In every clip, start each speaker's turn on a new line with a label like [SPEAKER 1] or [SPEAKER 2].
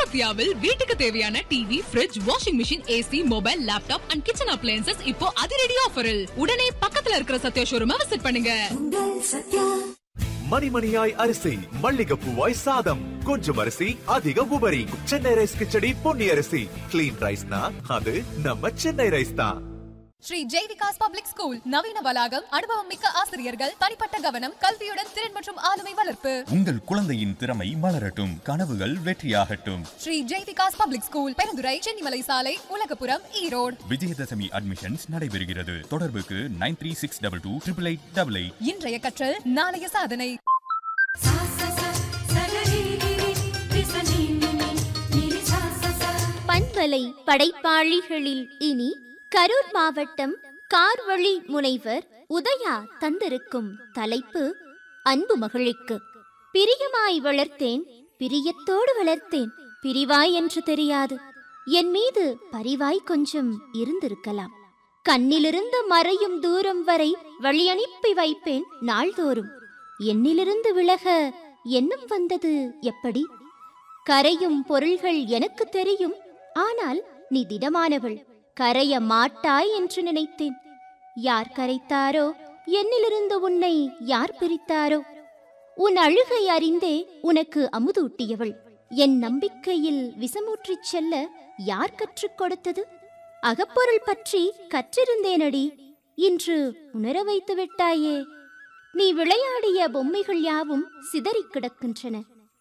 [SPEAKER 1] சத்யாவில் வீட்டுக்கு தேவையான TV fridge washing machine AC mobile laptop and kitchen appliances இப்போ அதிரடி ஆஃபரில் உடனே பக்கத்துல இருக்கிற சத்யா ஷோரூமை விசிட் பண்ணுங்க
[SPEAKER 2] மணிமணியாய் அரிசி மல்லிகைப்பூவாய் சாதம் கொஞ்சம் அரிசி அதிக உபரி சென்னை ரைஸ் கிச்சடி பொன்னி அரிசி கிளீன் ரைஸ்னா அது நம்ம சென்னை ரைஸ் தான்
[SPEAKER 3] ஸ்ரீ ஜெய் விகாஸ் பப்ளிக் ஸ்கூல் நவீன வளாகம் அனுபவம் மிக்க ஆசிரியர்கள் தனிப்பட்ட கவனம் கல்வியுடன் திறன் மற்றும் ஆளுமை வளர்ப்பு
[SPEAKER 4] உங்கள் குழந்தையின் திறமை மலரட்டும் கனவுகள் வெற்றியாகட்டும்
[SPEAKER 3] ஸ்ரீ ஜெய் விகாஸ் பப்ளிக் ஸ்கூல் பெருந்துறை சென்னிமலை சாலை உலகபுரம் ஈரோடு
[SPEAKER 4] விஜயதசமி அட்மிஷன்ஸ் நடைபெறுகிறது தொடர்புக்கு nine three six double two triple eight double eight
[SPEAKER 3] இன்றைய கற்றல் நாளைய சாதனை
[SPEAKER 5] सा सा सा सगरि गिरि विसनि निनि निरि सा सा सा
[SPEAKER 6] பண்பலை படைப்பாளிகளில் இனி கரூர் மாவட்டம் கார்வழி முனைவர் உதயா தந்திருக்கும் தலைப்பு அன்பு மகளுக்கு பிரியமாய் வளர்த்தேன் பிரியத்தோடு வளர்த்தேன் பிரிவாய் என்று தெரியாது என் மீது பரிவாய் கொஞ்சம் இருந்திருக்கலாம் கண்ணிலிருந்து மறையும் தூரம் வரை வழியனுப்பி வைப்பேன் நாள்தோறும் என்னிலிருந்து விலக எண்ணம் வந்தது எப்படி கரையும் பொருள்கள் எனக்கு தெரியும் ஆனால் நீ திடமானவள் கரைய மாட்டாய் என்று நினைத்தேன் யார் கரைத்தாரோ என்னிலிருந்து உன்னை யார் பிரித்தாரோ உன் அழுகை அறிந்தே உனக்கு அமுதூட்டியவள் என் நம்பிக்கையில் விஷமூற்றிச் செல்ல யார் கற்றுக் கொடுத்தது அகப்பொருள் பற்றி கற்றிருந்தேனடி இன்று உணர வைத்து விட்டாயே நீ விளையாடிய பொம்மைகள் யாவும் சிதறிக் கிடக்கின்றன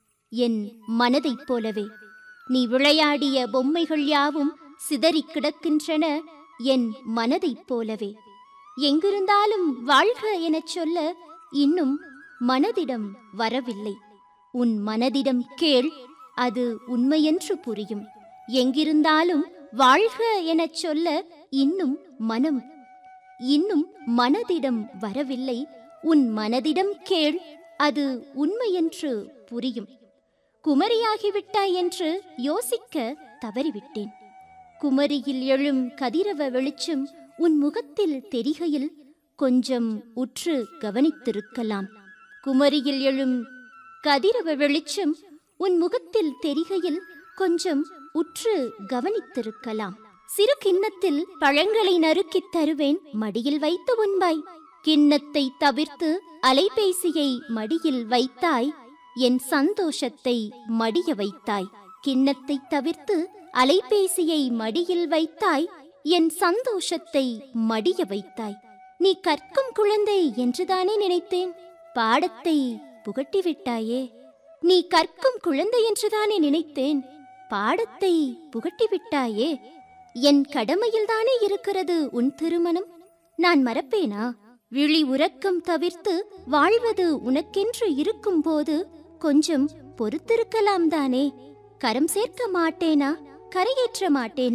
[SPEAKER 6] என் மனதைப் போலவே நீ விளையாடிய பொம்மைகள் யாவும் சிதறிக் கிடக்கின்றன என் மனதைப் போலவே எங்கிருந்தாலும் வாழ்க எனச் சொல்ல இன்னும் மனதிடம் வரவில்லை உன் மனதிடம் கேள் அது உண்மையென்று புரியும் எங்கிருந்தாலும் வாழ்க எனச் சொல்ல இன்னும் மனம் இன்னும் மனதிடம் வரவில்லை உன் மனதிடம் கேள் அது உண்மையென்று புரியும் குமரியாகிவிட்டாய் என்று யோசிக்க தவறிவிட்டேன் குமரியில் எழும் கதிரவ வெளிச்சம் உன் முகத்தில் தெரிகையில் கொஞ்சம் உற்று கவனித்திருக்கலாம் குமரியில் எழும் கதிரவ வெளிச்சம் உன் முகத்தில் தெரிகையில் கொஞ்சம் உற்று கவனித்திருக்கலாம் சிறு கிண்ணத்தில் பழங்களை நறுக்கித் தருவேன் மடியில் வைத்து உண்பாய் கிண்ணத்தை தவிர்த்து அலைபேசியை மடியில் வைத்தாய் என் சந்தோஷத்தை மடிய வைத்தாய் கிண்ணத்தை தவிர்த்து அலைபேசியை மடியில் வைத்தாய் என் சந்தோஷத்தை மடிய வைத்தாய் நீ கற்கும் குழந்தை என்றுதானே நினைத்தேன் பாடத்தை புகட்டி விட்டாயே நீ கற்கும் குழந்தை என்றுதானே நினைத்தேன் பாடத்தை புகட்டி விட்டாயே என் கடமையில்தானே இருக்கிறது உன் திருமணம் நான் மறப்பேனா விழி உறக்கம் தவிர்த்து வாழ்வது உனக்கென்று இருக்கும்போது கொஞ்சம் பொறுத்திருக்கலாம் தானே கரம் சேர்க்க மாட்டேனா கரையேற்ற மாட்டேனா